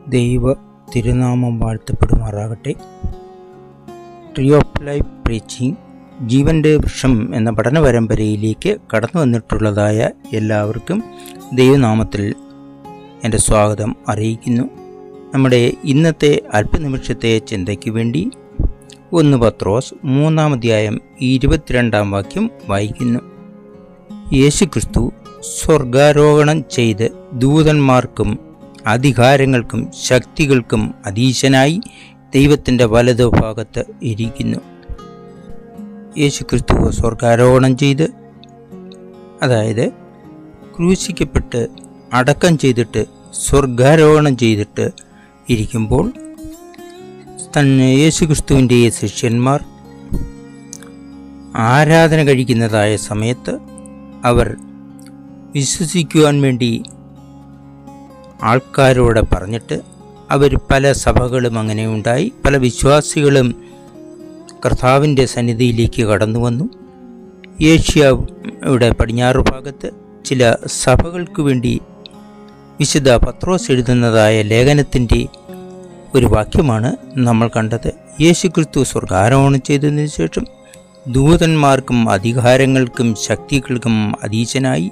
ദൈവ തിരുനാമം വാഴ്ത്തപ്പെടുമാറാകട്ടെ ട്രീ ഓഫ് ലൈഫ് പ്രീച്ചിങ് ജീവൻ്റെ വൃക്ഷം എന്ന പഠന പരമ്പരയിലേക്ക് കടന്നു വന്നിട്ടുള്ളതായ എല്ലാവർക്കും ദൈവനാമത്തിൽ എൻ്റെ സ്വാഗതം അറിയിക്കുന്നു നമ്മുടെ ഇന്നത്തെ അല്പനിമിഷത്തെ ചിന്തയ്ക്ക് വേണ്ടി ഒന്ന് പത്രോസ് മൂന്നാം അധ്യായം ഇരുപത്തിരണ്ടാം വാക്യം വായിക്കുന്നു യേശുക്രിസ്തു സ്വർഗാരോഹണം ചെയ്ത് ദൂതന്മാർക്കും അധികാരങ്ങൾക്കും ശക്തികൾക്കും അധീശനായി ദൈവത്തിൻ്റെ വലതുഭാഗത്ത് ഇരിക്കുന്നു യേശുക്രിസ്തു സ്വർഗാരോഹണം ചെയ്ത് അതായത് ക്രൂശിക്കപ്പെട്ട് അടക്കം ചെയ്തിട്ട് സ്വർഗാരോഹണം ചെയ്തിട്ട് ഇരിക്കുമ്പോൾ തന്നെ യേശുക്രിസ്തുവിൻ്റെ ശിഷ്യന്മാർ ആരാധന കഴിക്കുന്നതായ സമയത്ത് അവർ വിശ്വസിക്കുവാൻ വേണ്ടി ആൾക്കാരോട് പറഞ്ഞിട്ട് അവർ പല സഭകളും അങ്ങനെ ഉണ്ടായി പല വിശ്വാസികളും കർത്താവിൻ്റെ സന്നിധിയിലേക്ക് കടന്നു വന്നു ഏഷ്യയുടെ പടിഞ്ഞാറ് ഭാഗത്ത് ചില സഭകൾക്ക് വേണ്ടി വിശുദ്ധ പത്രോസ് എഴുതുന്നതായ ലേഖനത്തിൻ്റെ ഒരു വാക്യമാണ് നമ്മൾ കണ്ടത് യേശുക്രിസ്തു സ്വർഗാരോഹണം ചെയ്തതിനു ശേഷം ദൂതന്മാർക്കും അധികാരങ്ങൾക്കും ശക്തികൾക്കും അധീശനായി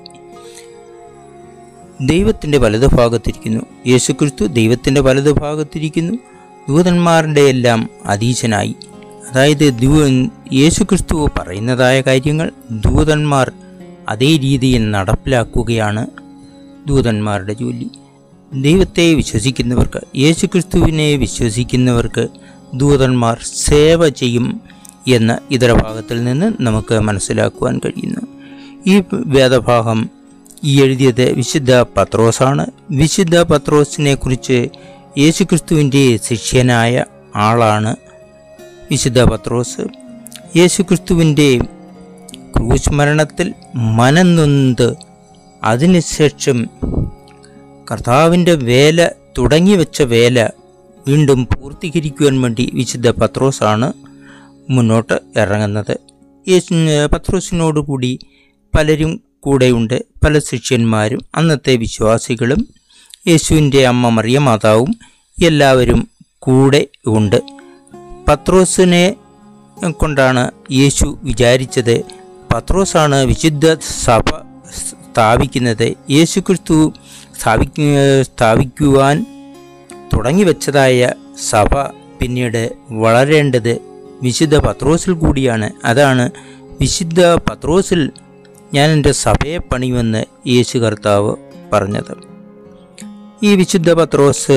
ദൈവത്തിൻ്റെ വലതുഭാഗത്തിരിക്കുന്നു യേശുക്രിസ്തു ദൈവത്തിൻ്റെ വലതുഭാഗത്തിരിക്കുന്നു ദൂതന്മാരുടെ എല്ലാം അധീശനായി അതായത് ദൂ യേശുക്രിസ്തു പറയുന്നതായ കാര്യങ്ങൾ ദൂതന്മാർ അതേ രീതിയിൽ നടപ്പിലാക്കുകയാണ് ദൂതന്മാരുടെ ജോലി ദൈവത്തെ വിശ്വസിക്കുന്നവർക്ക് യേശുക്രിസ്തുവിനെ വിശ്വസിക്കുന്നവർക്ക് ദൂതന്മാർ സേവ ചെയ്യും എന്ന് ഇതര ഭാഗത്തിൽ നിന്ന് നമുക്ക് മനസ്സിലാക്കുവാൻ കഴിയുന്നു ഈ വേദഭാഗം ഈ എഴുതിയത് വിശുദ്ധ പത്രോസാണ് വിശുദ്ധ പത്രോസിനെ കുറിച്ച് യേശുക്രിസ്തുവിൻ്റെ ശിഷ്യനായ ആളാണ് വിശുദ്ധ പത്രോസ് യേശുക്രിസ്തുവിൻ്റെ ക്രൂശ് മരണത്തിൽ മനം നൊന്ത് അതിനുശേഷം കർത്താവിൻ്റെ വേല തുടങ്ങി വെച്ച വേല വീണ്ടും പൂർത്തീകരിക്കുവാൻ വേണ്ടി വിശുദ്ധ പത്രോസാണ് മുന്നോട്ട് ഇറങ്ങുന്നത് യേശു പത്രോസിനോടുകൂടി പലരും കൂടെയുണ്ട് പല ശിഷ്യന്മാരും അന്നത്തെ വിശ്വാസികളും യേശുവിൻ്റെ അമ്മ മറിയ മാതാവും എല്ലാവരും കൂടെ ഉണ്ട് പത്രോസിനെ കൊണ്ടാണ് യേശു വിചാരിച്ചത് പത്രോസാണ് വിശുദ്ധ സഭ സ്ഥാപിക്കുന്നത് യേശുക്രിസ്തു സ്ഥാപിക്കു സ്ഥാപിക്കുവാൻ തുടങ്ങി വെച്ചതായ സഭ പിന്നീട് വളരേണ്ടത് വിശുദ്ധ പത്രോസിൽ കൂടിയാണ് അതാണ് വിശുദ്ധ പത്രോസിൽ ഞാൻ എൻ്റെ സഭയെ പണിയുമെന്ന് യേശു കർത്താവ് പറഞ്ഞത് ഈ വിശുദ്ധ പത്രോസ്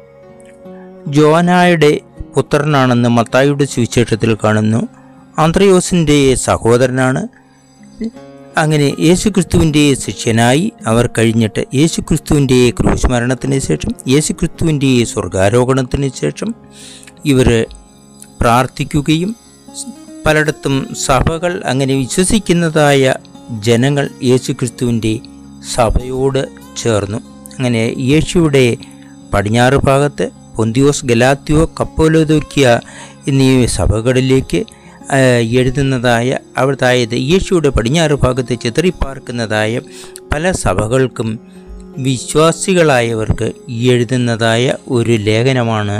ജോനായുടെ പുത്രനാണെന്ന് മത്തായിയുടെ സുവിശേഷത്തിൽ കാണുന്നു ആന്ത്രയോസിൻ്റെ സഹോദരനാണ് അങ്ങനെ യേശുക്രിസ്തുവിൻ്റെ ശിഷ്യനായി അവർ കഴിഞ്ഞിട്ട് യേശുക്രിസ്തുവിൻ്റെ ക്രൂശ് മരണത്തിന് ശേഷം യേശുക്രിസ്തുവിൻ്റെ സ്വർഗാരോഹണത്തിന് ശേഷം ഇവർ പ്രാർത്ഥിക്കുകയും പലയിടത്തും സഭകൾ അങ്ങനെ വിശ്വസിക്കുന്നതായ ജനങ്ങൾ യേശുക്രിസ്തുവിൻ്റെ സഭയോട് ചേർന്നു അങ്ങനെ യേശുവിടെ പടിഞ്ഞാറ് ഭാഗത്ത് പൊന്തിയോസ് ഗലാത്തിയോ കപ്പോലോദോക്കിയ എന്നീ സഭകളിലേക്ക് എഴുതുന്നതായ അവിടുത്തായത് യേശുവിടെ പടിഞ്ഞാറ് ഭാഗത്ത് ചിതറിപ്പാർക്കുന്നതായ പല സഭകൾക്കും വിശ്വാസികളായവർക്ക് എഴുതുന്നതായ ഒരു ലേഖനമാണ്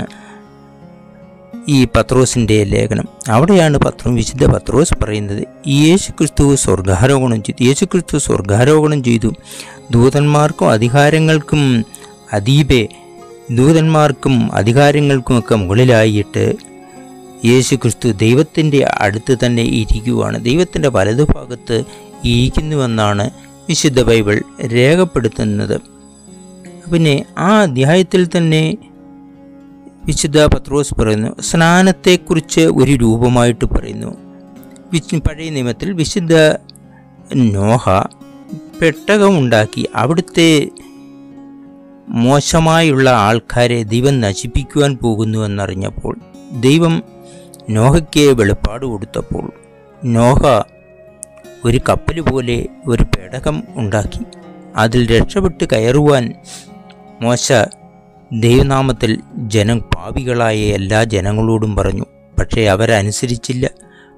ഈ പത്രോസിൻ്റെ ലേഖനം അവിടെയാണ് പത്രം വിശുദ്ധ പത്രോസ് പറയുന്നത് യേശു ക്രിസ്തു സ്വർഗാരോഹണം ചെയ്തു യേശു ക്രിസ്തു സ്വർഗാരോഹണം ചെയ്തു ദൂതന്മാർക്കും അധികാരങ്ങൾക്കും അതീപെ ദൂതന്മാർക്കും അധികാരങ്ങൾക്കുമൊക്കെ മുകളിലായിട്ട് യേശു ക്രിസ്തു ദൈവത്തിൻ്റെ അടുത്ത് തന്നെ ഇരിക്കുവാണ് ദൈവത്തിൻ്റെ വലതുഭാഗത്ത് ഇരിക്കുന്നുവെന്നാണ് വിശുദ്ധ ബൈബിൾ രേഖപ്പെടുത്തുന്നത് പിന്നെ ആ അധ്യായത്തിൽ തന്നെ വിശുദ്ധ പത്രോസ് പറയുന്നു സ്നാനത്തെക്കുറിച്ച് ഒരു രൂപമായിട്ട് പറയുന്നു പഴയ നിയമത്തിൽ വിശുദ്ധ നോഹ പെട്ടകമുണ്ടാക്കി അവിടുത്തെ മോശമായുള്ള ആൾക്കാരെ ദൈവം നശിപ്പിക്കുവാൻ പോകുന്നു എന്നറിഞ്ഞപ്പോൾ ദൈവം നോഹയ്ക്ക് വെളിപ്പാട് കൊടുത്തപ്പോൾ നോഹ ഒരു കപ്പൽ പോലെ ഒരു പേടകം ഉണ്ടാക്കി അതിൽ രക്ഷപ്പെട്ട് കയറുവാൻ മോശ ദൈവനാമത്തിൽ ജനം പാപികളായ എല്ലാ ജനങ്ങളോടും പറഞ്ഞു പക്ഷേ അവരനുസരിച്ചില്ല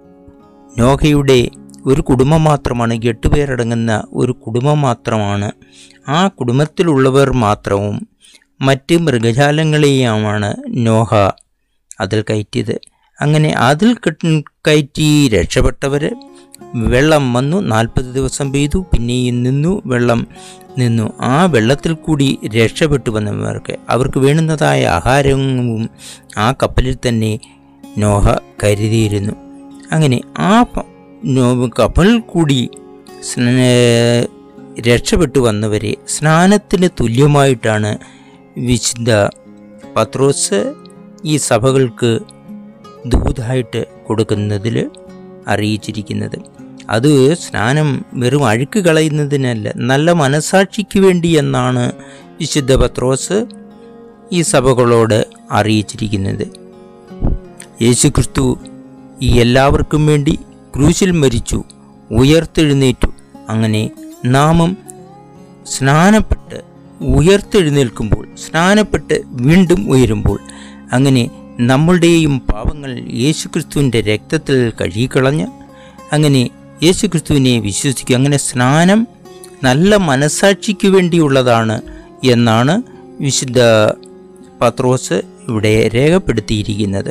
നോഹയുടെ ഒരു കുടുംബം മാത്രമാണ് എട്ടുപേരടങ്ങുന്ന ഒരു കുടുംബം മാത്രമാണ് ആ കുടുംബത്തിലുള്ളവർ മാത്രവും മറ്റ് മൃഗജാലങ്ങളെയുമാണ് നോഹ അതിൽ കയറ്റിയത് അങ്ങനെ അതിൽ കെട്ടി- കയറ്റി രക്ഷപ്പെട്ടവർ വെള്ളം വന്നു നാൽപ്പത് ദിവസം പെയ്തു പിന്നെയും നിന്നു വെള്ളം നിന്നു ആ വെള്ളത്തിൽ കൂടി രക്ഷപ്പെട്ടു വന്നവർക്ക് അവർക്ക് വേണ്ടുന്നതായ ആഹാരവും ആ കപ്പലിൽ തന്നെ നോഹ കരുതിയിരുന്നു അങ്ങനെ ആ പ- നോ- കപ്പലിൽ കൂടി സ്ന- രക്ഷപ്പെട്ടു വന്നവരെ സ്നാനത്തിന് തുല്യമായിട്ടാണ് വിശുദ്ധ പത്രോസ് ഈ സഭകൾക്ക് ദൂതായിട്ട് കൊടുക്കുന്നതിൽ അറിയിച്ചിരിക്കുന്നത് അത് സ്നാനം വെറും അഴുക്ക് കളയുന്നതിനല്ല നല്ല മനസാക്ഷിക്ക് വേണ്ടി എന്നാണ് വിശുദ്ധ പത്രോസ് ഈ സഭകളോട് അറിയിച്ചിരിക്കുന്നത് യേശുക്രിസ്തു ഈ എല്ലാവർക്കും വേണ്ടി ക്രൂശിൽ മരിച്ചു ഉയർത്തെഴുന്നേറ്റു അങ്ങനെ നാമും സ്നാനപ്പെട്ട് ഉയർത്തെഴുന്നേൽക്കുമ്പോൾ സ്നാനപ്പെട്ട് വീണ്ടും ഉയരുമ്പോൾ അങ്ങനെ നമ്മളുടെയും പാപങ്ങൾ യേശുക്രിസ്തുവിൻ്റെ രക്തത്തിൽ കഴുകിക്കളഞ്ഞ് അങ്ങനെ യേശുക്രിസ്തുവിനെ വിശ്വസിക്കുക അങ്ങനെ സ്നാനം നല്ല മനസാക്ഷിക്ക് വേണ്ടിയുള്ളതാണ് എന്നാണ് വിശുദ്ധ പത്രോസ് ഇവിടെ രേഖപ്പെടുത്തിയിരിക്കുന്നത്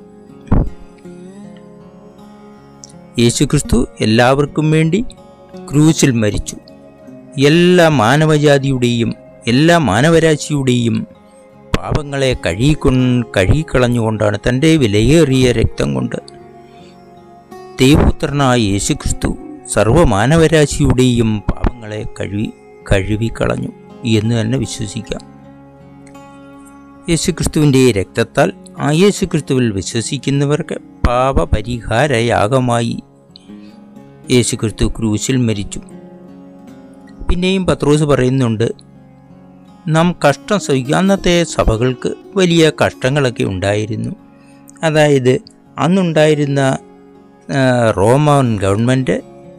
യേശുക്രിസ്തു എല്ലാവർക്കും വേണ്ടി ക്രൂശിൽ മരിച്ചു എല്ലാ മാനവജാതിയുടെയും എല്ലാ മാനവരാശിയുടെയും പാപങ്ങളെ കഴുകിക്കൊ കഴുകിക്കളഞ്ഞുകൊണ്ടാണ് തൻ്റെ വിലയേറിയ രക്തം കൊണ്ട് ദൈവപുത്രനായ യേശുക്രിസ്തു സർവമാനവരാശിയുടെയും പാപങ്ങളെ കഴുകി കഴുകിക്കളഞ്ഞു എന്ന് തന്നെ വിശ്വസിക്കാം യേശുക്രിസ്തുവിൻ്റെ രക്തത്താൽ ആ യേശുക്രിസ്തുവിൽ വിശ്വസിക്കുന്നവർക്ക് പാപപരിഹാരയാഗമായി യേശുക്രിസ്തു ക്രൂശിൽ മരിച്ചു പിന്നെയും പത്രോസ് പറയുന്നുണ്ട് നാം കഷ്ടം സഹിക്കുക അന്നത്തെ സഭകൾക്ക് വലിയ കഷ്ടങ്ങളൊക്കെ ഉണ്ടായിരുന്നു അതായത് അന്നുണ്ടായിരുന്ന ആ, റോമൻ ഗവൺമെൻറ്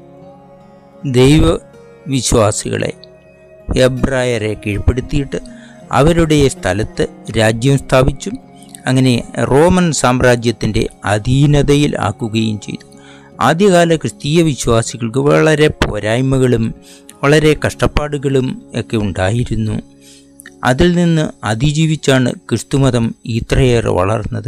ദൈവവിശ്വാസികളെ എബ്രായരെ കീഴ്പ്പെടുത്തിയിട്ട് അവരുടെ സ്ഥലത്ത് രാജ്യം സ്ഥാപിച്ചും അങ്ങനെ റോമൻ സാമ്രാജ്യത്തിൻ്റെ അധീനതയിൽ ആക്കുകയും ചെയ്തു ആദ്യകാല ക്രിസ്തീയ വിശ്വാസികൾക്ക് വളരെ പോരായ്മകളും വളരെ കഷ്ടപ്പാടുകളും ഒക്കെ ഉണ്ടായിരുന്നു അതിൽ നിന്ന് അതിജീവിച്ചാണ് ക്രിസ്തുമതം ഇത്രയേറെ വളർന്നത്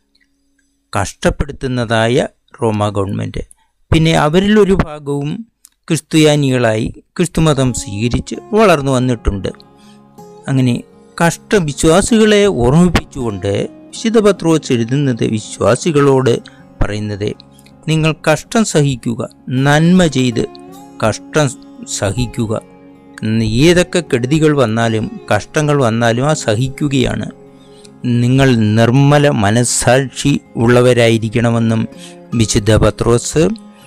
കഷ്ടപ്പെടുത്തുന്നതായ റോമ ഗവൺമെൻറ് പിന്നെ അവരിൽ ഒരു ഭാഗവും ക്രിസ്തുയാനികളായി ക്രിസ്തുമതം സ്വീകരിച്ച് വളർന്നു വന്നിട്ടുണ്ട് അങ്ങനെ കഷ്ട വിശ്വാസികളെ ഓർമ്മിപ്പിച്ചുകൊണ്ട് വിശുദ്ധ പത്രോസ് എഴുതുന്നത് വിശ്വാസികളോട് പറയുന്നത് നിങ്ങൾ കഷ്ടം സഹിക്കുക നന്മ ചെയ്ത് കഷ്ടം സഹിക്കുക ഏതൊക്കെ കെടുതികൾ വന്നാലും കഷ്ടങ്ങൾ വന്നാലും ആ സഹിക്കുകയാണ് നിങ്ങൾ നിർമ്മല മനസ്സാക്ഷി ഉള്ളവരായിരിക്കണമെന്നും വിശുദ്ധ പത്രോസ്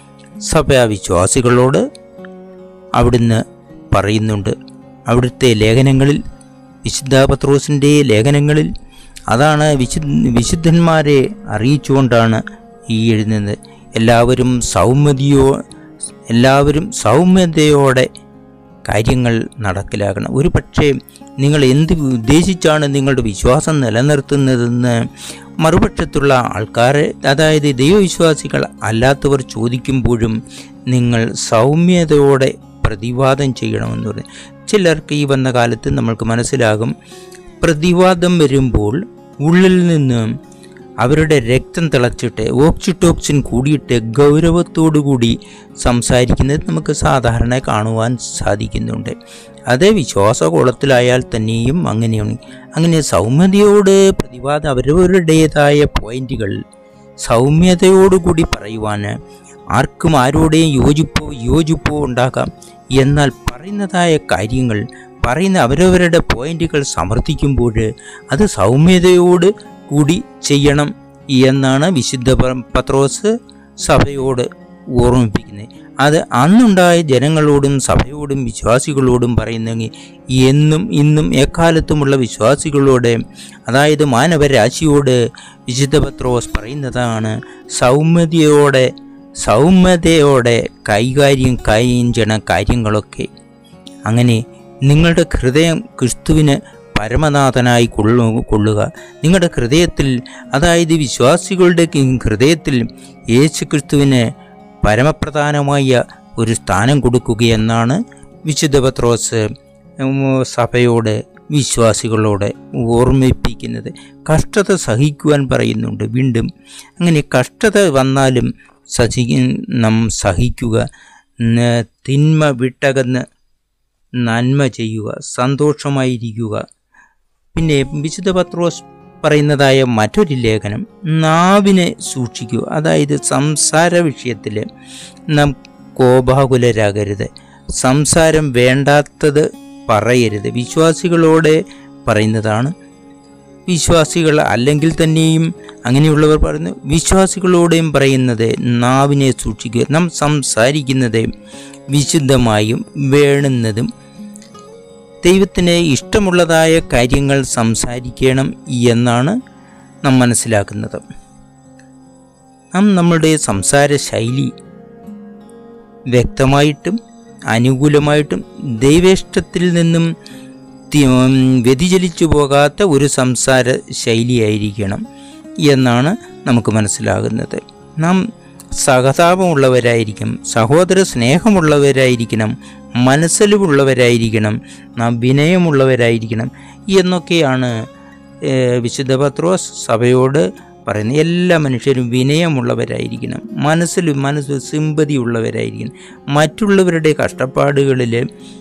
സഭാവിശ്വാസികളോട് അവിടുന്ന് പറയുന്നുണ്ട് അവിടുത്തെ ലേഖനങ്ങളിൽ വിശുദ്ധ പത്രോസിൻ്റെ ലേഖനങ്ങളിൽ അതാണ് വിശു വിശുദ്ധന്മാരെ അറിയിച്ചുകൊണ്ടാണ് ഈ എഴുതുന്നത് എല്ലാവരും സൗമ്യതയോ എല്ലാവരും സൗമ്യതയോടെ കാര്യങ്ങൾ നടക്കിലാക്കണം ഒരു പക്ഷേ നിങ്ങൾ എന്ത് ഉദ്ദേശിച്ചാണ് നിങ്ങളുടെ വിശ്വാസം നിലനിർത്തുന്നതെന്ന് മറുപക്ഷത്തുള്ള ആൾക്കാരെ അതായത് ദൈവവിശ്വാസികൾ അല്ലാത്തവർ ചോദിക്കുമ്പോഴും നിങ്ങൾ സൗമ്യതയോടെ പ്രതിവാദം ചെയ്യണമെന്ന് പറഞ്ഞു ചിലർക്ക് ഈ വന്ന കാലത്ത് നമ്മൾക്ക് മനസ്സിലാകും പ്രതിവാദം വരുമ്പോൾ ഉള്ളിൽ നിന്ന് അവരുടെ രക്തം തിളച്ചിട്ട് ഓക്സിറ്റോക്സിൻ കൂടിയിട്ട് ഗൗരവത്തോടുകൂടി സംസാരിക്കുന്നത് നമുക്ക് സാധാരണ കാണുവാൻ സാധിക്കുന്നുണ്ട് അത് വിശ്വാസകോളത്തിലായാൽ തന്നെയും അങ്ങനെയാണ് അങ്ങനെ സൗമ്യതയോട് പ്രതിവാദം അവരവരുടേതായ പോയിന്റുകൾ സൗമ്യതയോടുകൂടി പറയുവാൻ ആർക്കും ആരോടെയും യോജിപ്പോ യോജിപ്പോ ഉണ്ടാക്കാം എന്നാൽ പറയുന്നതായ കാര്യങ്ങൾ പറയുന്ന അവരവരുടെ പോയിന്റുകൾ സമർത്ഥിക്കുമ്പോൾ അത് സൗമ്യതയോട് കൂടി ചെയ്യണം എന്നാണ് വിശുദ്ധ പ- പത്രോസ് സഭയോട് ഓർമ്മിപ്പിക്കുന്നത് അത് അന്നുണ്ടായ ജനങ്ങളോടും സഭയോടും വിശ്വാസികളോടും പറയുന്നെങ്കിൽ എന്നും ഇന്നും എക്കാലത്തുമുള്ള വിശ്വാസികളോട് അതായത് മാനവരാശിയോട് വിശുദ്ധ പത്രോസ് പറയുന്നതാണ് സൗമ്യതയോടെ സൗമ്യതയോടെ കൈകാര്യം കൈഞ്ചണ കാര്യങ്ങളൊക്കെ അങ്ങനെ നിങ്ങളുടെ ഹൃദയം ക്രിസ്തുവിന് പരമനാഥനായി കൊള്ളു കൊള്ളുക നിങ്ങളുടെ ഹൃദയത്തിൽ അതായത് വിശ്വാസികളുടെ ഹൃദയത്തിൽ യേശു ക്രിസ്തുവിന് പരമപ്രധാനമായ ഒരു സ്ഥാനം കൊടുക്കുകയെന്നാണ് വിശുദ്ധ പത്രോസ് ഉം, സഭയോട് വിശ്വാസികളോട് ഓർമ്മിപ്പിക്കുന്നത് കഷ്ടത സഹിക്കുവാൻ പറയുന്നുണ്ട് വീണ്ടും അങ്ങനെ കഷ്ടത വന്നാലും സഹി നാം സഹിക്കുക ന- തിന്മ വിട്ടകന്ന് നന്മ ചെയ്യുക സന്തോഷമായിരിക്കുക പിന്നെ വിശുദ്ധ പത്രോസ് പറയുന്നതായ മറ്റൊരു ലേഖനം നാവിനെ സൂക്ഷിക്കുക അതായത് സംസാര വിഷയത്തിൽ നാം കോപാകുലരാകരുത് സംസാരം വേണ്ടാത്തത് പറയരുത് വിശ്വാസികളോട് പറയുന്നതാണ് വിശ്വാസികൾ അല്ലെങ്കിൽ തന്നെയും അങ്ങനെയുള്ളവർ പറയുന്നു വിശ്വാസികളോടെയും പറയുന്നത് നാവിനെ സൂക്ഷിക്കുക നാം സംസാരിക്കുന്നത് വിശുദ്ധമായും വേണുന്നതും ദൈവത്തിന് ഇഷ്ടമുള്ളതായ കാര്യങ്ങൾ സംസാരിക്കണം എന്നാണ് നാം മനസ്സിലാക്കുന്നത് നാം നമ്മുടെ സംസാര ശൈലി വ്യക്തമായിട്ടും അനുകൂലമായിട്ടും ദൈവേഷ്ടത്തിൽ നിന്നും തി- ഉം, വ്യതിചലിച്ചു പോകാത്ത ഒരു സംസാര ശൈലിയായിരിക്കണം എന്നാണ് നമുക്ക് മനസ്സിലാകുന്നത് നാം സഹതാപമുള്ളവരായിരിക്കും സഹോദര സ്നേഹമുള്ളവരായിരിക്കണം മനസ്സലിവുള്ളവരായിരിക്കണം നാം വിനയമുള്ളവരായിരിക്കണം എന്നൊക്കെയാണ് ഏഹ്, വിശുദ്ധ പത്രോസ് സഭയോട് പറയുന്നത് എല്ലാ മനുഷ്യരും വിനയമുള്ളവരായിരിക്കണം മനസ്സിൽ മനസ്സ് സിമ്പതി ഉള്ളവരായിരിക്കണം മറ്റുള്ളവരുടെ കഷ്ടപ്പാടുകളിൽ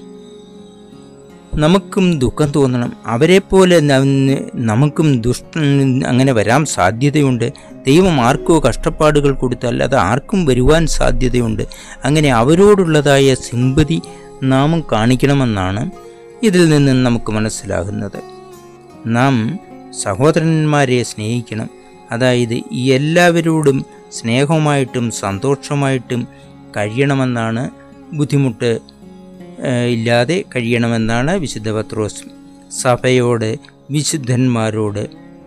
നമുക്കും ദുഃഖം തോന്നണം അവരെപ്പോലെ ന- നമുക്കും ദുഷ്ട അങ്ങനെ വരാൻ സാധ്യതയുണ്ട് ദൈവം ആർക്കോ കഷ്ടപ്പാടുകൾ കൊടുത്താൽ അത് ആർക്കും വരുവാൻ സാധ്യതയുണ്ട് അങ്ങനെ അവരോടുള്ളതായ സിമ്പതി നാമും കാണിക്കണമെന്നാണ് ഇതിൽ നിന്ന് നമുക്ക് മനസ്സിലാകുന്നത് നാം സഹോദരന്മാരെ സ്നേഹിക്കണം അതായത് ഈ എല്ലാവരോടും സ്നേഹമായിട്ടും സന്തോഷമായിട്ടും കഴിയണമെന്നാണ് ബുദ്ധിമുട്ട് ഏഹ്, ഇല്ലാതെ കഴിയണമെന്നാണ് വിശുദ്ധ പത്രോസ് സഭയോട് വിശുദ്ധന്മാരോട്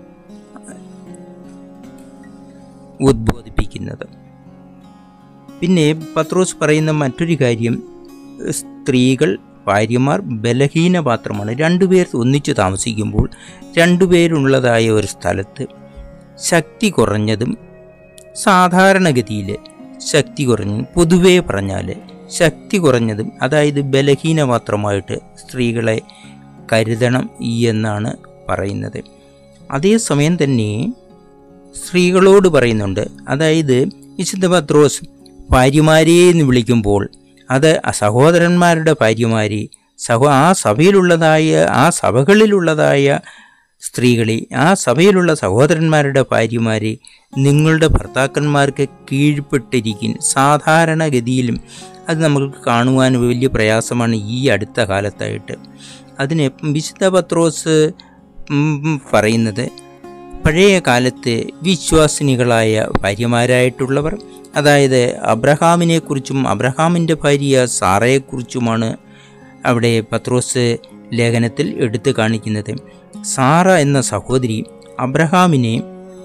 ഉദ്ബോധിപ്പിക്കുന്നത് പിന്നെ പത്രോസ് പറയുന്ന മറ്റൊരു കാര്യം സ്ത്രീകൾ ഭാര്യമാർ ബലഹീന പാത്രമാണ് രണ്ടുപേർ ഒന്നിച്ചു താമസിക്കുമ്പോൾ രണ്ടുപേരുള്ളതായ ഒരു സ്ഥലത്ത് ശക്തി കുറഞ്ഞതും സാധാരണഗതിയിൽ ശക്തി കുറഞ്ഞതും പൊതുവേ പറഞ്ഞാൽ ശക്തി കുറഞ്ഞതും അതായത് ബലഹീന പാത്രമായിട്ട് സ്ത്രീകളെ കരുതണം എന്നാണ് പറയുന്നത് അതേസമയം തന്നെ സ്ത്രീകളോട് പറയുന്നുണ്ട് അതായത് വിശുദ്ധ പത്രോസ് ഭാര്യമാരെ എന്ന് വിളിക്കുമ്പോൾ അത് സഹോദരന്മാരുടെ ഭാര്യമാരെ സഹോ ആ സഭയിലുള്ളതായ ആ സഭകളിലുള്ളതായ സ്ത്രീകളെ ആ സഭയിലുള്ള സഹോദരന്മാരുടെ ഭാര്യമാരെ നിങ്ങളുടെ ഭർത്താക്കന്മാർക്ക് കീഴ്പ്പെട്ടിരിക്കും സാധാരണഗതിയിലും അത് നമുക്ക് കാണുവാൻ വലിയ പ്രയാസമാണ് ഈ അടുത്ത കാലത്തായിട്ട് അതിന് വിശുദ്ധ പത്രോസ് ഉം, പറയുന്നത് പഴയ കാലത്ത് വിശ്വാസിനികളായ ഭാര്യമാരായിട്ടുള്ളവർ അതായത് അബ്രഹാമിനെക്കുറിച്ചും അബ്രഹാമിൻ്റെ ഭാര്യ സാറയെക്കുറിച്ചുമാണ് അവിടെ പത്രോസ് ലേഖനത്തിൽ എടുത്തു കാണിക്കുന്നത് സാറ എന്ന സഹോദരി അബ്രഹാമിനെ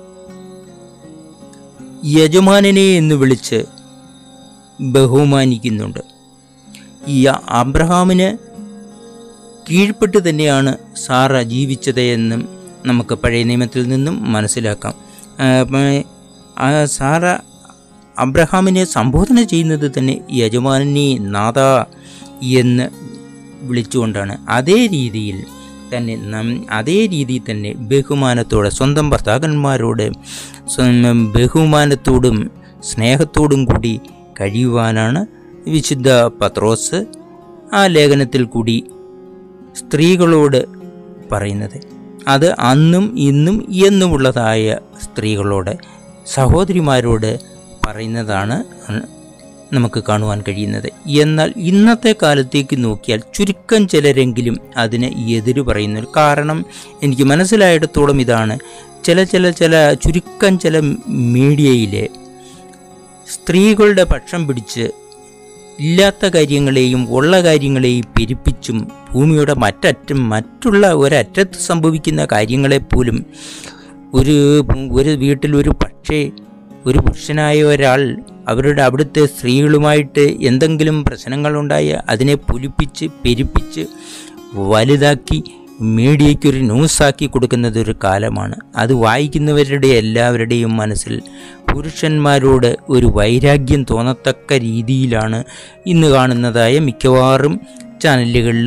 യജമാനനെ എന്ന് വിളിച്ച് ബഹുമാനിക്കുന്നുണ്ട് ഈ അബ്രഹാമിന് കീഴ്പ്പെട്ട് തന്നെയാണ് സാറ ജീവിച്ചത് എന്നും നമുക്ക് പഴയ നിയമത്തിൽ നിന്നും മനസ്സിലാക്കാം ആ, പ- ആ സാറ അബ്രഹാമിനെ സംബോധന ചെയ്യുന്നത് തന്നെ യജമാനെ നാഥ എന്ന് വിളിച്ചുകൊണ്ടാണ് അതേ രീതിയിൽ തന്നെ നം അതേ രീതിയിൽ തന്നെ ബഹുമാനത്തോടെ സ്വന്തം ഭർത്താക്കന്മാരോട് സ്വന്തം ബഹുമാനത്തോടും സ്നേഹത്തോടും കൂടി കഴിയുവാനാണ് വിശുദ്ധ പത്രോസ് ആ ലേഖനത്തിൽ കൂടി സ്ത്രീകളോട് പറയുന്നത് അത് അന്നും ഇന്നും എന്നുമുള്ളതായ സ്ത്രീകളോട് സഹോദരിമാരോട് പറയുന്നതാണ് നമുക്ക് കാണുവാൻ കഴിയുന്നത് എന്നാൽ ഇന്നത്തെ കാലത്തേക്ക് നോക്കിയാൽ ചുരുക്കം ചിലരെങ്കിലും അതിന് എതിര് പറയുന്നു കാരണം എനിക്ക് മനസ്സിലായിടത്തോളം ഇതാണ് ചില ചില ചില ചുരുക്കം ചില മീഡിയയിലെ സ്ത്രീകളുടെ പക്ഷം പിടിച്ച് ഇല്ലാത്ത കാര്യങ്ങളെയും ഉള്ള കാര്യങ്ങളെയും പെരുപ്പിച്ചും ഭൂമിയുടെ മറ്ററ്റം മറ്റുള്ള ഒരറ്റത്ത് സംഭവിക്കുന്ന കാര്യങ്ങളെപ്പോലും ഒരു ഒരു വീട്ടിൽ ഒരു പക്ഷേ ഒരു പുരുഷനായ ഒരാൾ അവരുടെ അവിടുത്തെ സ്ത്രീകളുമായിട്ട് എന്തെങ്കിലും പ്രശ്നങ്ങളുണ്ടായ അതിനെ പൊലിപ്പിച്ച് പെരുപ്പിച്ച് വലുതാക്കി മീഡിയയ്ക്കൊരു ന്യൂസാക്കി കൊടുക്കുന്നത് ഒരു കാലമാണ് അത് വായിക്കുന്നവരുടെ എല്ലാവരുടെയും മനസ്സിൽ പുരുഷന്മാരോട് ഒരു വൈരാഗ്യം തോന്നത്തക്ക രീതിയിലാണ് ഇന്ന് കാണുന്നതായ മിക്കവാറും ചാനലുകളിലും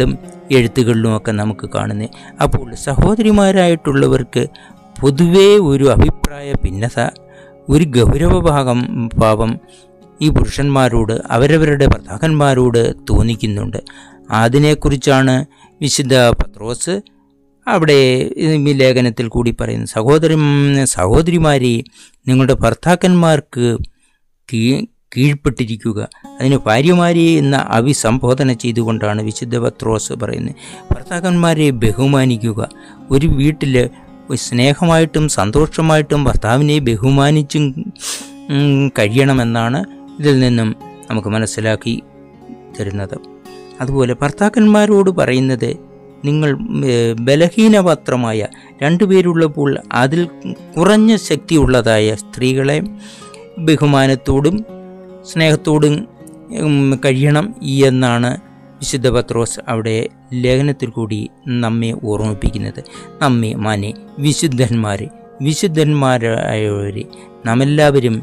എഴുത്തുകളിലുമൊക്കെ നമുക്ക് കാണുന്നത് അപ്പോൾ സഹോദരിമാരായിട്ടുള്ളവർക്ക് പൊതുവേ ഒരു അഭിപ്രായ ഭിന്നത ഒരു ഗൗരവഭാഗം ഭാവം ഈ പുരുഷന്മാരോട് അവരവരുടെ ഭർത്താക്കന്മാരോട് തോന്നിക്കുന്നുണ്ട് അതിനെക്കുറിച്ചാണ് വിശുദ്ധ പത്രോസ് അവിടെ ഈ ലേഖനത്തിൽ കൂടി പറയുന്നു സഹോദരി സഹോദരിമാരെ നിങ്ങളുടെ ഭർത്താക്കന്മാർക്ക് കീ കീഴ്പ്പെട്ടിരിക്കുക അതിന് ഭാര്യമാരെ എന്ന അഭിസംബോധന ചെയ്തുകൊണ്ടാണ് വിശുദ്ധ പത്രോസ് പറയുന്നത് ഭർത്താക്കന്മാരെ ബഹുമാനിക്കുക ഒരു വീട്ടിൽ സ്നേഹമായിട്ടും സന്തോഷമായിട്ടും ഭർത്താവിനെ ബഹുമാനിച്ചും ഉം, കഴിയണമെന്നാണ് ഇതിൽ നിന്നും നമുക്ക് മനസ്സിലാക്കി തരുന്നത് അതുപോലെ ഭർത്താക്കന്മാരോട് പറയുന്നത് നിങ്ങൾ ഏർ, ബലഹീനപാത്രമായ രണ്ടുപേരുള്ളപ്പോൾ അതിൽ കുറഞ്ഞ ശക്തിയുള്ളതായ സ്ത്രീകളെ ബഹുമാനത്തോടും സ്നേഹത്തോടും ഉം, കഴിയണം എന്നാണ് വിശുദ്ധ പത്രോസ് അവിടെ ലേഖനത്തിൽ കൂടി നമ്മെ ഓർമ്മിപ്പിക്കുന്നത് നമ്മെ മാനെ വിശുദ്ധന്മാരെ വിശുദ്ധന്മാരായവരെ നാമെല്ലാവരും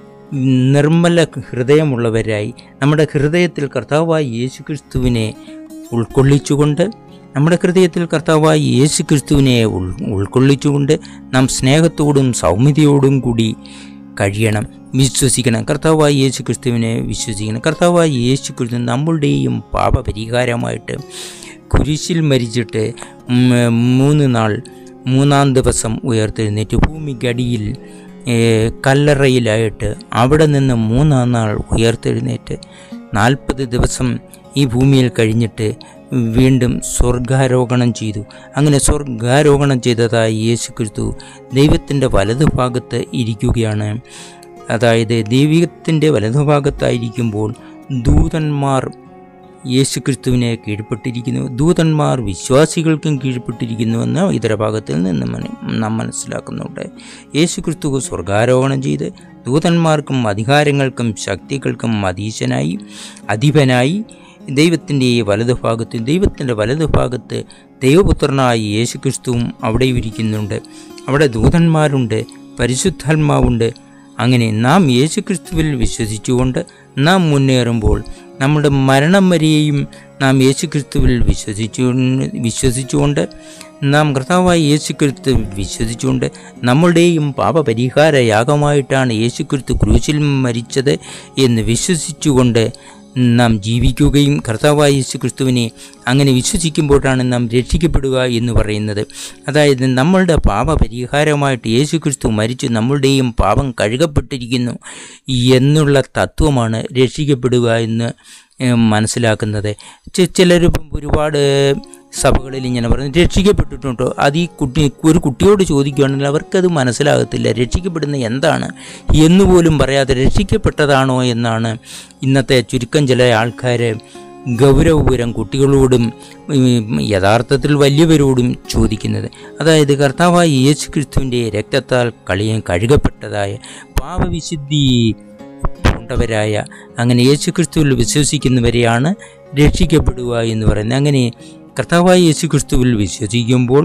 നിർമ്മല ഹൃദയമുള്ളവരായി നമ്മുടെ ഹൃദയത്തിൽ കർത്താവായ യേശു ക്രിസ്തുവിനെ ഉൾക്കൊള്ളിച്ചുകൊണ്ട് നമ്മുടെ ഹൃദയത്തിൽ കർത്താവായ യേശു ക്രിസ്തുവിനെ ഉൾ ഉൾക്കൊള്ളിച്ചുകൊണ്ട് നാം സ്നേഹത്തോടും സൗമ്യതയോടും കൂടി കഴിയണം വിശ്വസിക്കണം കർത്താവായ യേശു ക്രിസ്തുവിനെ വിശ്വസിക്കണം കർത്താവായ യേശു ക്രിസ്തു നമ്മളുടെയും പാപപരിഹാരമായിട്ട് കുരിശിൽ മരിച്ചിട്ട് ഉം, മൂന്ന് നാൾ മൂന്നാം ദിവസം ഉയർത്തെഴുന്നേറ്റ് ഭൂമിക്കടിയിൽ ഏഹ്, കല്ലറയിലായിട്ട് അവിടെ നിന്ന് മൂന്നാം നാൾ ഉയർത്തെഴുന്നേറ്റ് നാൽപ്പത് ദിവസം ഈ ഭൂമിയിൽ കഴിഞ്ഞിട്ട് വീണ്ടും സ്വർഗാരോഹണം ചെയ്തു അങ്ങനെ സ്വർഗാരോഹണം ചെയ്തതായി യേശു ക്രിസ്തു ദൈവത്തിൻ്റെ വലതുഭാഗത്ത് ഇരിക്കുകയാണ് അതായത് ദൈവികത്തിൻ്റെ വലതുഭാഗത്തായിരിക്കുമ്പോൾ ദൂതന്മാർ യേശു ക്രിസ്തുവിനെ കീഴ്പ്പെട്ടിരിക്കുന്നു ദൂതന്മാർ വിശ്വാസികൾക്കും കീഴ്പ്പെട്ടിരിക്കുന്നുവെന്ന് ഇതര ഭാഗത്തിൽ നിന്ന് മന- നാം മനസ്സിലാക്കുന്നുണ്ട് യേശു ക്രിസ്തു സ്വർഗാരോഹണം ചെയ്ത് ദൂതന്മാർക്കും അധികാരങ്ങൾക്കും ശക്തികൾക്കും അധീശനായി അധിപനായി ദൈവത്തിൻ്റെ വലതുഭാഗത്ത് ദൈവത്തിൻ്റെ വലതുഭാഗത്ത് ദൈവപുത്രനായ യേശു ക്രിസ്തുവും അവിടെ ഇരിക്കുന്നുണ്ട് അവിടെ ദൂതന്മാരുണ്ട് പരിശുദ്ധാത്മാവുണ്ട് അങ്ങനെ നാം യേശു ക്രിസ്തുവിൽ വിശ്വസിച്ചുകൊണ്ട് നാം മുന്നേറുമ്പോൾ നമ്മുടെ മരണം വരെയും നാം യേശു ക്രിസ്തുവിൽ വിശ്വസിച്ചു വിശ്വസിച്ചുകൊണ്ട് നാം കർത്താവായ യേശു ക്രിസ്തു വിശ്വസിച്ചുകൊണ്ട് നമ്മളുടെയും പാപപരിഹാര യാഗമായിട്ടാണ് യേശു ക്രിസ്തു ക്രൂശിൽ മരിച്ചത് എന്ന് വിശ്വസിച്ചുകൊണ്ട് നാം ജീവിക്കുകയും കർത്താവായ യേശു ക്രിസ്തുവിനെ അങ്ങനെ വിശ്വസിക്കുമ്പോഴാണ് നാം രക്ഷിക്കപ്പെടുക എന്ന് പറയുന്നത് അതായത് നമ്മളുടെ പാപപരിഹാരമായിട്ട് യേശു ക്രിസ്തു മരിച്ച് നമ്മളുടെയും പാപം കഴുകപ്പെട്ടിരിക്കുന്നു എന്നുള്ള തത്വമാണ് രക്ഷിക്കപ്പെടുക എന്ന് ഏഹ്, മനസ്സിലാക്കുന്നത് ചി- ചിലരിപ്പം ഒരുപാട് സഭകളിൽ ഇങ്ങനെ പറഞ്ഞു രക്ഷിക്കപ്പെട്ടിട്ടുണ്ടോ അത് ഈ കുട്ടി ഒരു കുട്ടിയോട് ചോദിക്കുകയാണെങ്കിൽ അവർക്കത് മനസ്സിലാകത്തില്ല രക്ഷിക്കപ്പെടുന്ന എന്താണ് എന്ന് പോലും പറയാതെ രക്ഷിക്കപ്പെട്ടതാണോ എന്നാണ് ഇന്നത്തെ ചുരുക്കം ചില ആൾക്കാർ ഗൗരവപൂരം കുട്ടികളോടും ഉം, യഥാർത്ഥത്തിൽ വലിയവരോടും ചോദിക്കുന്നത് അതായത് കർത്താവായ യേശു ക്രിസ്തുവിൻ്റെ രക്തത്താൽ കളിയും കഴുകപ്പെട്ടതായ പാപവിശുദ്ധി പൂണ്ടവരായ അങ്ങനെ യേശു ക്രിസ്തുവിൽ വിശ്വസിക്കുന്നവരെയാണ് രക്ഷിക്കപ്പെടുക എന്ന് പറയുന്നത് അങ്ങനെ കർത്താവായ യേശു ക്രിസ്തുവിൽ വിശ്വസിക്കുമ്പോൾ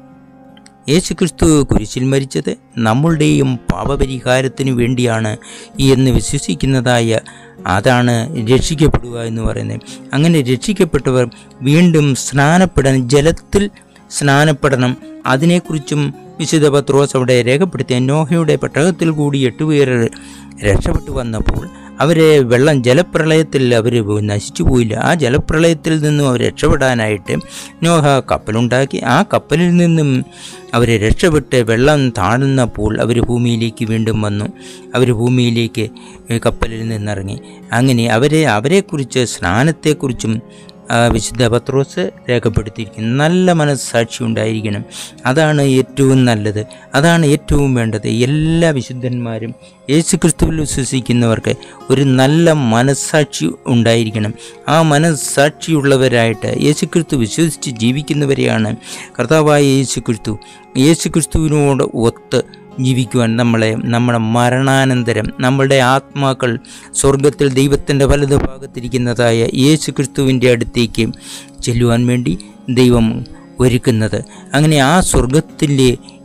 യേശു ക്രിസ്തു കുരിശിൽ മരിച്ചത് നമ്മളുടെയും പാപപരിഹാരത്തിന് വേണ്ടിയാണ് എന്ന് വിശ്വസിക്കുന്നതായ അതാണ് രക്ഷിക്കപ്പെടുക എന്ന് പറയുന്നത് അങ്ങനെ രക്ഷിക്കപ്പെട്ടവർ വീണ്ടും സ്നാനപ്പെടണം ജലത്തിൽ സ്നാനപ്പെടണം അതിനെക്കുറിച്ചും വിശുദ്ധ പത്രോസ് അവിടെ രേഖപ്പെടുത്തിയ നോഹയുടെ പെട്ടകത്തിൽ കൂടി എട്ടുപേർ രക്ഷപ്പെട്ടു വന്നപ്പോൾ അവരെ വെള്ളം ജലപ്രളയത്തിൽ അവർ നശിച്ചു പോയില്ല ആ ജലപ്രളയത്തിൽ നിന്നും അവർ രക്ഷപ്പെടാനായിട്ട് നോഹ കപ്പലുണ്ടാക്കി ആ കപ്പലിൽ നിന്നും അവർ രക്ഷപ്പെട്ട് വെള്ളം താഴുന്നപ്പോൾ അവർ ഭൂമിയിലേക്ക് വീണ്ടും വന്നു അവർ ഭൂമിയിലേക്ക് ഏ, കപ്പലിൽ നിന്നിറങ്ങി അങ്ങനെ അവരെ അവരെക്കുറിച്ച് സ്നാനത്തെക്കുറിച്ചും ആ, വിശുദ്ധ പത്രോസ് രേഖപ്പെടുത്തിയിരിക്കുന്നു നല്ല മനസ്സാക്ഷി ഉണ്ടായിരിക്കണം അതാണ് ഏറ്റവും നല്ലത് അതാണ് ഏറ്റവും വേണ്ടത് എല്ലാ വിശുദ്ധന്മാരും യേശുക്രിസ്തുവിൽ വിശ്വസിക്കുന്നവർക്ക് ഒരു നല്ല മനസ്സാക്ഷി ഉണ്ടായിരിക്കണം ആ മനസ്സാക്ഷിയുള്ളവരായിട്ട് യേശുക്രിസ്തു വിശ്വസിച്ച് ജീവിക്കുന്നവരെയാണ് കർത്താവായ യേശുക്രിസ്തു യേശുക്രിസ്തുവിനോട് ഒത്ത് ജീവിക്കുവാൻ നമ്മളെ നമ്മുടെ മരണാനന്തരം നമ്മളുടെ ആത്മാക്കൾ സ്വർഗത്തിൽ ദൈവത്തിൻ്റെ വലതു ഭാഗത്തിരിക്കുന്നതായ യേശു ക്രിസ്തുവിൻ്റെ അടുത്തേക്ക് ചെല്ലുവാൻ വേണ്ടി ദൈവം ഒരുക്കുന്നത് അങ്ങനെ ആ സ്വർഗത്തിലെ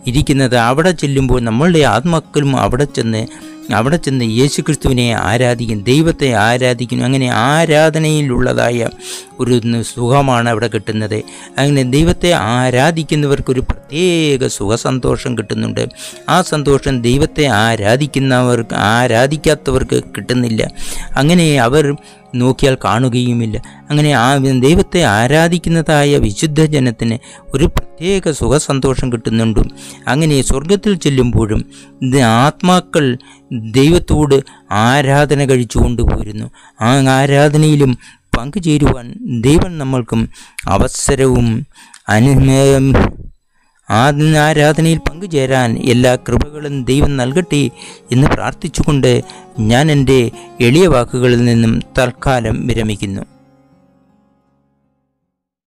ഇരിക്കുന്നത് അവിടെ ചെല്ലുമ്പോൾ നമ്മളുടെ ആത്മാക്കളും അവിടെ ചെന്ന് അവിടെ ചെന്ന് യേശു ക്രിസ്തുവിനെ ആരാധിക്കും ദൈവത്തെ ആരാധിക്കും അങ്ങനെ ആരാധനയിലുള്ളതായ ഒരു സുഖമാണ് അവിടെ കിട്ടുന്നത് അങ്ങനെ ദൈവത്തെ ആരാധിക്കുന്നവർക്കൊരു പ്രത്യേക സുഖസന്തോഷം കിട്ടുന്നുണ്ട് ആ സന്തോഷം ദൈവത്തെ ആരാധിക്കുന്നവർക്ക് ആരാധിക്കാത്തവർക്ക് കിട്ടുന്നില്ല അങ്ങനെ അവർ നോക്കിയാൽ കാണുകയുമില്ല അങ്ങനെ ആ ദൈവത്തെ ആരാധിക്കുന്നതായ വിശുദ്ധ ജനത്തിന് ഒരു പ്രത്യേക സുഖസന്തോഷം കിട്ടുന്നുണ്ട് അങ്ങനെ സ്വർഗത്തിൽ ചെല്ലുമ്പോഴും ഇത് ആത്മാക്കൾ ദൈവത്തോട് ആരാധന കഴിച്ചുകൊണ്ട് പോരുന്നു ആ ആരാധനയിലും പങ്കുചേരുവാൻ ദൈവം നമ്മൾക്കും അവസരവും അനു ആ ആരാധനയിൽ പങ്കുചേരാൻ എല്ലാ കൃപകളും ദൈവം നൽകട്ടെ എന്ന് പ്രാർത്ഥിച്ചുകൊണ്ട് ഞാൻ എൻ്റെ എളിയ വാക്കുകളിൽ നിന്നും തൽക്കാലം വിരമിക്കുന്നു